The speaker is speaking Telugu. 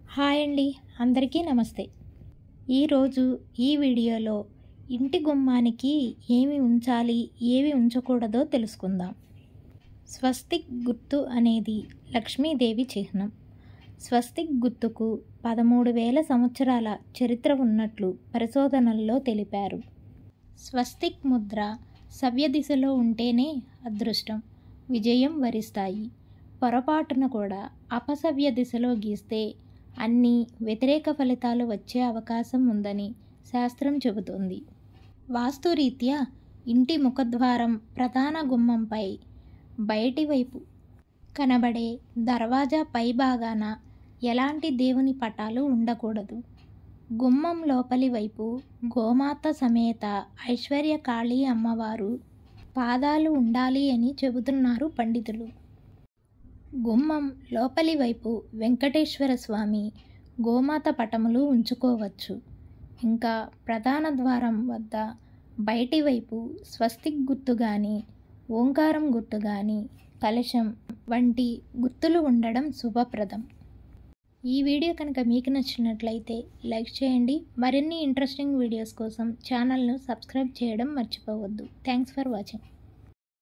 హాయ్ అండి అందరికీ నమస్తే ఈరోజు ఈ వీడియోలో ఇంటి గుమ్మానికి ఏమి ఉంచాలి ఏవి ఉంచకూడదో తెలుసుకుందాం స్వస్తిక్ గుర్తు అనేది లక్ష్మీదేవి చిహ్నం స్వస్తిక్ గుర్తుకు పదమూడు వేల సంవత్సరాల చరిత్ర ఉన్నట్లు పరిశోధనల్లో తెలిపారు స్వస్తిక్ ముద్ర సవ్య దిశలో ఉంటేనే అదృష్టం విజయం వరిస్తాయి పొరపాటున కూడా అపసవ్య దిశలో గీస్తే అన్ని వ్యతిరేక ఫలితాలు వచ్చే అవకాశం ఉందని శాస్త్రం చెబుతోంది వాస్తురీత్యా ఇంటి ముఖద్వారం ప్రధాన గుమ్మంపై బయటి వైపు కనబడే దర్వాజా పైభాగాన ఎలాంటి దేవుని పటాలు ఉండకూడదు గుమ్మం లోపలి వైపు గోమాత సమేత ఐశ్వర్య కాళీ అమ్మవారు పాదాలు ఉండాలి అని చెబుతున్నారు పండితులు గుమ్మం లోపలి వైపు వెంకటేశ్వర స్వామి గోమాత పటములు ఉంచుకోవచ్చు ఇంకా ప్రధాన ద్వారం వద్ద బయటి వైపు స్వస్తిక్ గుర్తు కానీ ఓంకారం గుర్తు కానీ కలశం వంటి గుర్తులు ఉండడం శుభప్రదం ఈ వీడియో కనుక మీకు నచ్చినట్లయితే లైక్ చేయండి మరిన్ని ఇంట్రెస్టింగ్ వీడియోస్ కోసం ఛానల్ను సబ్స్క్రైబ్ చేయడం మర్చిపోవద్దు థ్యాంక్స్ ఫర్ వాచింగ్